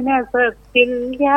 മനസ്സത്തിൽ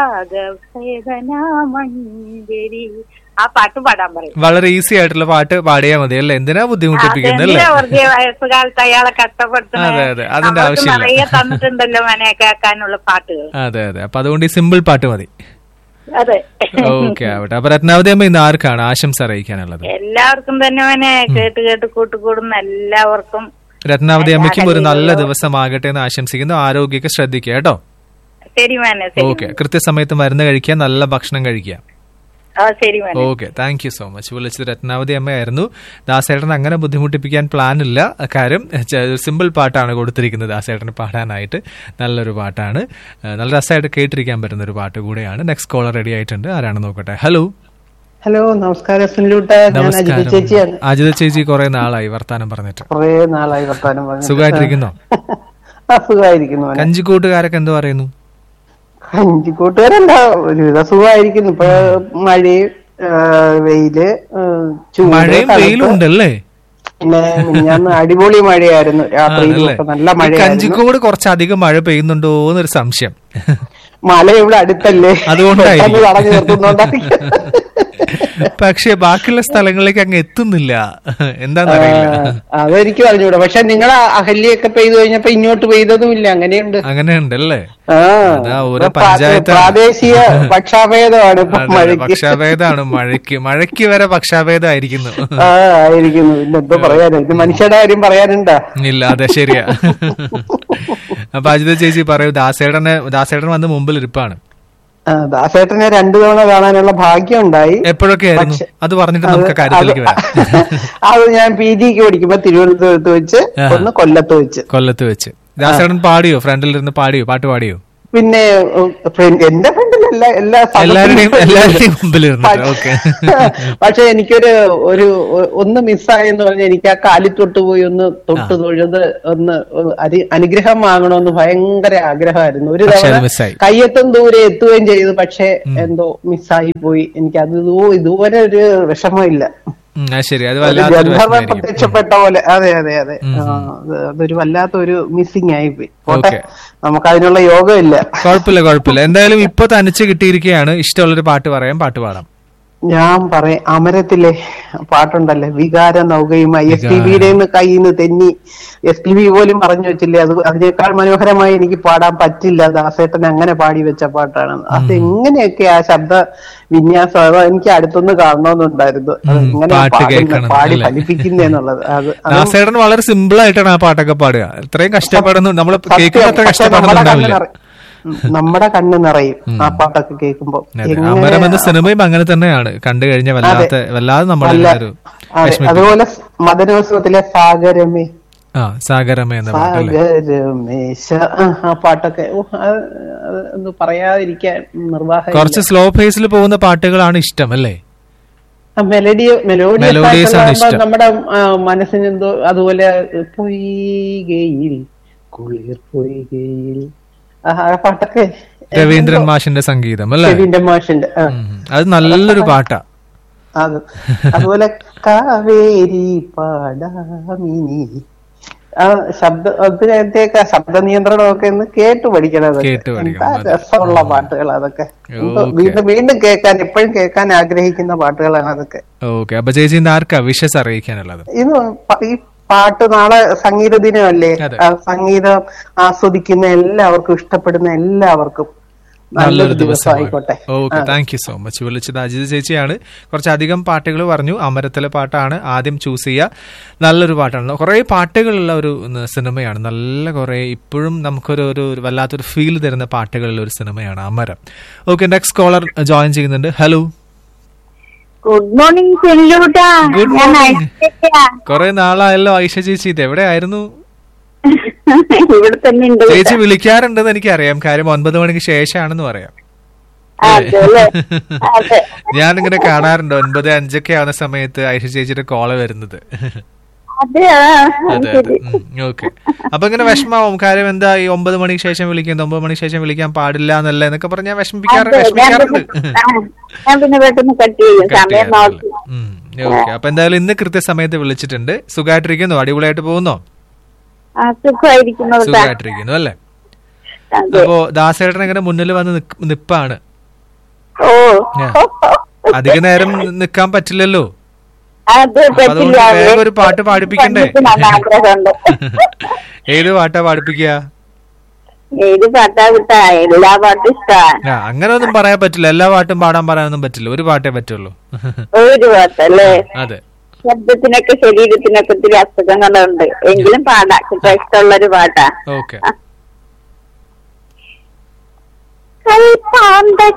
രാഗവേദനാമഞ്ജരി ആ പാട്ട് പാടാൻ പറയും വളരെ ഈസി ആയിട്ടുള്ള പാട്ട് പാടിയാൽ മതി അല്ലേ എന്തിനാ ബുദ്ധിമുട്ടിപ്പിക്കുന്നത് അല്ലേ അതെന്തിനാ വെറുതെ വയസ്സുകാലത്ത് അയാളെ കഷ്ടപ്പെടുത്തുന്നത് അതെ, അതെ. അതിന്റെ നമ്മൾക്ക് ആവശ്യമില്ല. നിറയെ തന്നിട്ടുണ്ടല്ലോ മനെ കേൾക്കാനുള്ള പാട്ടുകൾ അതെ അതെ അപ്പൊ അതുകൊണ്ട് ഈ സിമ്പിൾ പാട്ട് മതി അതെ ഓക്കെ ആവട്ടെ അപ്പൊ രത്നാവതി അമ്മ ഇന്ന് ആർക്കാണ് ആശംസ അറിയിക്കാനുള്ളത് എല്ലാവർക്കും തന്നെ മനെ കേട്ട് കേട്ട് കൂട്ടുകൂടുന്ന എല്ലാവർക്കും രത്നാവതി അമ്മയ്ക്കും ഒരു നല്ല ദിവസമാകട്ടെ എന്ന് ആശംസിക്കുന്നു ആരോഗ്യമൊക്കെ ശ്രദ്ധിക്കുക കേട്ടോ ശരി മാനെ ശരി ഓക്കെ കൃത്യസമയത്ത് മരുന്ന് കഴിക്കുക നല്ല ഭക്ഷണം കഴിക്കുക ആ ശരി മാനെ okay thank you so much വിളിച്ചത് രത്നാവതി അമ്മയായിരുന്നു ദാസേട്ടൻ അങ്ങനെ ബുദ്ധിമുട്ടിപ്പിക്കാൻ പ്ലാൻ ഇല്ല കാര്യം സിമ്പിൾ പാട്ടാണ് കൊടുത്തിരിക്കുന്നത് ദാസേട്ടന് പാടാനായിട്ട് നല്ലൊരു പാട്ടാണ് ഏഹ് നല്ല രസമായിട്ട് കേട്ടിരിക്കാൻ പറ്റുന്ന ഒരു പാട്ട് കൂടെയാണ് നെക്സ്റ്റ് കോളർ റെഡി ആയിട്ടുണ്ട് ആരാണ് നോക്കട്ടെ ഹലോ ഹലോ നമസ്കാരം സുനിലൂട്ട ഞാൻ അജിത ചേച്ചിയാണ് അജിത ചേച്ചി കുറെ നാളായി വർത്താനം പറഞ്ഞിട്ട് കുറെ നാളായി വർത്താനം പറഞ്ഞിട്ട്. സുഖമായിട്ടിരിക്കുന്നോ ആ, സുഖമായിരിക്കുന്നു മോനെ. കഞ്ചിക്കൂട്ടുകാരൊക്കെ എന്ത് പറയുന്നു അഞ്ചു കൂട്ടുകാരല്ല ഒരുവിധ സുഖമായിരിക്കുന്നു ഇപ്പൊ മഴയും ആ, വെയില് ആ, ചൂട് മഴയും തണുപ്പ്. വെയിലും ഉണ്ടല്ലേ പിന്നെ ഞാൻ അടിപൊളി മഴയായിരുന്നു രാത്രിയിലും ആണല്ലേ? ഒക്കെ നല്ല ഈ മഴയായിരുന്നു കഞ്ചിക്കോട് കുറച്ചധികം മഴ പെയ്യുന്നുണ്ടോ എന്നൊരു സംശയം മല ഇവിടെ അടുത്തല്ലേ അതുകൊണ്ടായിരിക്കും. പെട്ടെന്ന് തടഞ്ഞു നിർത്തുന്നോണ്ടായിരിക്കും പക്ഷെ ബാക്കിയുള്ള സ്ഥലങ്ങളിലേക്ക് അങ്ങ് എത്തുന്നില്ല എന്താന്നറിയില്ല ആ, അതെനിക്ക് പറഞ്ഞൂടാ പക്ഷെ നിങ്ങളെ അഹല്യൊക്കെ പെയ്തു കഴിഞ്ഞപ്പോ ഇങ്ങോട്ട് പെയ്തതുമില്ല അങ്ങനെയുണ്ട് അങ്ങനെയുണ്ടല്ലേ ആ അതാ ഓരോ ഇപ്പൊ പ്രാ- പഞ്ചായത്താണ്. പ്രാദേശിക പക്ഷാഭേദമാണ് ഇപ്പൊ അതെ, മഴയ്ക്ക് പക്ഷാഭേദമാണ് മഴയ്ക്ക് മഴയ്ക്ക് വരെ പക്ഷാഭേദമായിരിക്കുന്നു ആ ആയിരിക്കുന്നു പിന്നെ എന്തോ പറയാനോ ഇത് മനുഷ്യരുടെ കാര്യം പറയാനുണ്ടാ ഇല്ല അതെ ശരിയാ അപ്പൊ അജിത ചേച്ചി പറയൂ ദാസേടനെ ദാസേടൻ വന്ന് മുമ്പിൽ ഇരിപ്പാണ് ആ, ദാസേട്ടനെ രണ്ടു തവണ കാണാനുള്ള ഭാഗ്യം ഉണ്ടായി എപ്പോഴൊക്കെ ആയിരുന്നു അത് പറഞ്ഞിട്ട് നമുക്ക് കാര്യത്തിലേക്ക് വരാം അത് ഞാൻ പി ജിക്ക് പഠിക്കുമ്പോ തിരുവനന്തപുരത്ത് വെച്ച് ഒന്ന് കൊല്ലത്ത് വെച്ച് കൊല്ലത്ത് വെച്ച് ദാസേടൻ പാടിയോ ഫ്രണ്ടിൽ ഇരുന്ന് പാടിയോ പാട്ട് പാടിയോ പിന്നെ ഉം, ഫ്രണ്ട്- എന്റെ ഫ്രണ്ടിലല്ല എല്ലാ സദസ്സിലും എല്ലാവരുടെയും എല്ലാവരുടെയും മുമ്പിൽ ഇരുന്നിട്ട് ഓക്കെ പക്ഷെ എനിക്കൊരു ഒരു ഒ- ഒന്ന് മിസ്സായെന്ന് പറഞ്ഞാൽ എനിക്ക് ആ കാലിൽ തൊട്ട് പോയി ഒന്ന് തൊട്ട് തൊഴുത് ഒന്ന് അരി- അനുഗ്രഹം വാങ്ങണമെന്ന് ഭയങ്കര ആഗ്രഹമായിരുന്നു ഒരു പക്ഷേ അത് തവണ മിസ്സായി. കയ്യെത്തും ദൂരെ എത്തുകയും ചെയ്തു പക്ഷെ എന്തോ മിസ്സായി പോയി എനിക്ക് അത് ഇതോ- ഇതുവരെ ഒരു വിഷമമില്ല ഉം, അത് ശരി അത് ഒരു വല്ലാത്തൊരു ഗന്ധർവ്വൻ വിഷമായിരിക്കും പ്രത്യക്ഷപ്പെട്ട പോലെ അതെ അതെ അതെ ആ, അത് അതൊരു വല്ലാത്ത ഒരു മിസ്സിങ് ആയിപ്പോയി പോട്ടെ Okay. നമുക്ക് അതിനുള്ള യോഗമില്ല കുഴപ്പമില്ല കുഴപ്പമില്ല എന്തായാലും ഇപ്പൊ തനിച്ച് കിട്ടിയിരിക്കുകയാണ് ഇഷ്ടമുള്ളൊരു പാട്ട് പറയാം പാട്ട് പാടാം ഞാൻ പറയാം അമരത്തിലെ പാട്ടുണ്ടല്ലേ വികാര നൗകയുമായി എസ് പി ബിയുടെ കയ്യിൽ നിന്ന് തെന്നി എസ് പി ബി പോലും പറഞ്ഞു വെച്ചില്ലേ അത് അതിനേക്കാൾ മനോഹരമായി എനിക്ക് പാടാൻ പറ്റില്ല ദാസേട്ടൻ അങ്ങനെ പാടി വെച്ച പാട്ടാണ് അത് എങ്ങനെയൊക്കെ ആ ശബ്ദ വിന്യാസം അത് എനിക്ക് അടുത്തൊന്ന് കാണണമെന്നുണ്ടായിരുന്നു അത് ഉം, എങ്ങനെ പാട്ട് പാടുന്ന- കേൾക്കണം, പാടി അല്ലേ? ഫലിപ്പിക്കുന്നേന്നുള്ളത് അത് അത് ദാസേടൻ വളരെ സിമ്പിൾ ആയിട്ടാണ് ആ പാട്ടൊക്കെ പാടുക ഇത്രയും കഷ്ടപ്പെടുന്നു നമ്മൾ സത്യം. കേൾക്കുന്ന അത്ര പക്ഷെ നമ്മുടെ കണ്ണ് കഷ്ടപ്പെടുന്നുണ്ടാവില്ല നിറ- ഉം, നമ്മുടെ കണ്ണ് നിറയും ആ പാട്ടൊക്കെ കേൾക്കുമ്പോ അതെ, അമരം എന്ന സിനിമയും അങ്ങനെ തന്നെയാണ് കണ്ടു കഴിഞ്ഞ വല്ലാത്ത വല്ലാതെ നമ്മളെ നല്ല ഒരു അതെ വിഷമിപ്പിക്കും. അതുപോലെ മദനോത്സവത്തിലെ സാഗരമേ ആ സാഗരമ എന്ന പാട്ടല്ലേ സാഗരമേശ ആ, ആ പാട്ടൊക്കെ ഓ, അത് അത് ഒന്ന് പറയാതിരിക്കാൻ നിർവാഹം കുറച്ച് സ്ലോ പേസിൽ പോകുന്ന പാട്ടുകളാണ് ഇഷ്ടം അല്ലേ മെലഡി Melodious ആണ് മെലോഡിയസ് ഇഷ്ടം. നമ്മുടെ ആ, മനസ്സിന് എന്തോ അതുപോലെ പൊയ്കയിൽ കുളിർ പൊയ്കയിൽ ആ ആ പാട്ടൊക്കെ രവീന്ദ്രൻ മാഷിന്റെ സംഗീതം അല്ലേ രവീന്ദ്ര മാഷിന്റെ ആ, ഉം. അത് നല്ലൊരു പാട്ടാ അത് അതുപോലെ കാവേരി പാടാമിനി ആ ശബ്ദ അതിനകത്തേക്ക് ശബ്ദ നിയന്ത്രണമൊക്കെ ഒന്ന് കേട്ട് പഠിക്കണം അതൊക്കെ. കേട്ട് പഠിക്കണം, എന്താ അതെ. രസമുള്ള പാട്ടുകൾ അതൊക്കെ എന്തോ ഓക്കേ. വീണ്ടും വീണ്ടും കേൾക്കാൻ എപ്പോഴും കേൾക്കാൻ ആഗ്രഹിക്കുന്ന പാട്ടുകളാണ് അതൊക്കെ ഓക്കെ അപ്പൊ ചേച്ചി ഇന്ന് ആർക്കാ വിഷസ് അറിയിക്കാനുള്ളത് ഇത് പ- ഈ പാട്ട് നാളെ സംഗീത ദിനമല്ലേ അതെ. ആ സംഗീതം ആസ്വദിക്കുന്ന എല്ലാവർക്കും ഇഷ്ടപ്പെടുന്ന എല്ലാവർക്കും നല്ലൊരു ദിവസം ദിവസമായിക്കോട്ടെ okay thank you so much വിളിച്ചത് അജിത് ചേച്ചിയാണ് കുറച്ചധികം പാട്ടുകൾ പറഞ്ഞു അമരത്തിലെ പാട്ടാണ് ആദ്യം ചൂസ് ചെയ്യുക നല്ലൊരു പാട്ടാണ് കുറേ പാട്ടുകളുള്ള ഒരു ന- സിനിമയാണ് നല്ല കുറേ ഇപ്പോഴും നമുക്കൊരു ഒരു ഒരു വല്ലാത്തൊരു ഫീൽ തരുന്ന പാട്ടുകളുള്ള ഒരു സിനിമയാണ് Amaram okay next caller join ചെയ്യുന്നുണ്ട് ഹലോ ഗുഡ് മോർണിംഗ് ചെല്ലൂട്ടാ Good ഞാൻ morning. ഐശ്വര്യ. കുറെ നാളായല്ലോ ഐഷ ചേച്ചി ഇത് എവിടെയായിരുന്നു ഇവിടെ തന്നെ ഉണ്ട് ചേച്ചി വിളിക്കാറുണ്ടെന്ന് എനിക്കറിയാം കാര്യം ഒൻപത് മണിക്ക് ശേഷമാണെന്ന് പറയാം അതെ അല്ലേ അതെ ഞാനിങ്ങനെ കാണാറുണ്ട് ഒൻപത് അഞ്ചൊക്കെ ആവുന്ന സമയത്ത് ഐഷ ചേച്ചിയുടെ കോള് വരുന്നത് അതെ ആ, അതെ ശരി അതെ ഓക്കെ അപ്പൊ ഇങ്ങനെ വിഷമാവും കാര്യം എന്താ ഈ ഒമ്പത് മണിക്ക് ശേഷം വിളിക്കുന്നത് ഒമ്പത് മണിക്ക് ശേഷം വിളിക്കാൻ പാടില്ല എന്നല്ല എന്നൊക്കെ പറഞ്ഞാൽ വിഷമിപ്പിക്കാറ് അതെ, ഞാൻ വിഷമിക്കാറുണ്ട് പിന്നെ- ആ, ഞാൻ പിന്നെ പെട്ടെന്ന് കട്ട് ചെയ്യും സമയം നോക്കി ഓക്കെ അപ്പൊ എന്തായാലും ഇന്ന് കൃത്യസമയത്ത് വിളിച്ചിട്ടുണ്ട് സുഖമായിട്ടിരിക്കുന്നു അടിപൊളിയായിട്ട് പോകുന്നോ ആ സുഖമായിരിക്കുന്നു കേട്ടാ. സുഖമായിട്ടിരിക്കുന്നു അല്ലേ അതെ അപ്പോ ദാസേട്ടൻ ഇങ്ങനെ മുന്നിൽ വന്ന് നിക്ക്- നിപ്പാണ് ഓ ഞാ. അധിക നേരം നിക്കാൻ പറ്റില്ലല്ലോ അത് അപ്പൊ അതുകൊണ്ട് പറ്റില്ല വേഗം ഒരു പാട്ട് പാടിപ്പിക്കണ്ടേ നല്ല ആഗ്രഹമുണ്ട് ഏത് പാട്ടാ പാടിപ്പിക്കുക ഏത് പാട്ടാ കിട്ടാ എല്ലാ പാട്ടും ഇഷ്ടാ ആ അങ്ങനെ ഒന്നും പറയാൻ പറ്റില്ല എല്ലാ പാട്ടും പാടാൻ പറയാനൊന്നും പറ്റില്ല ഒരു പാട്ടേ പറ്റുള്ളൂ ഒരു പാട്ടല്ലേ അതെ ശബ്ദത്തിനൊക്കെ ശരീരത്തിനൊക്കെ ഒത്തിരി അസുഖങ്ങളുണ്ട് എങ്കിലും പാടാ കിട്ടാൻ ഇഷ്ടമുള്ള ഒരു പാട്ടാ ഓക്കെ കൽപ്പാന്ത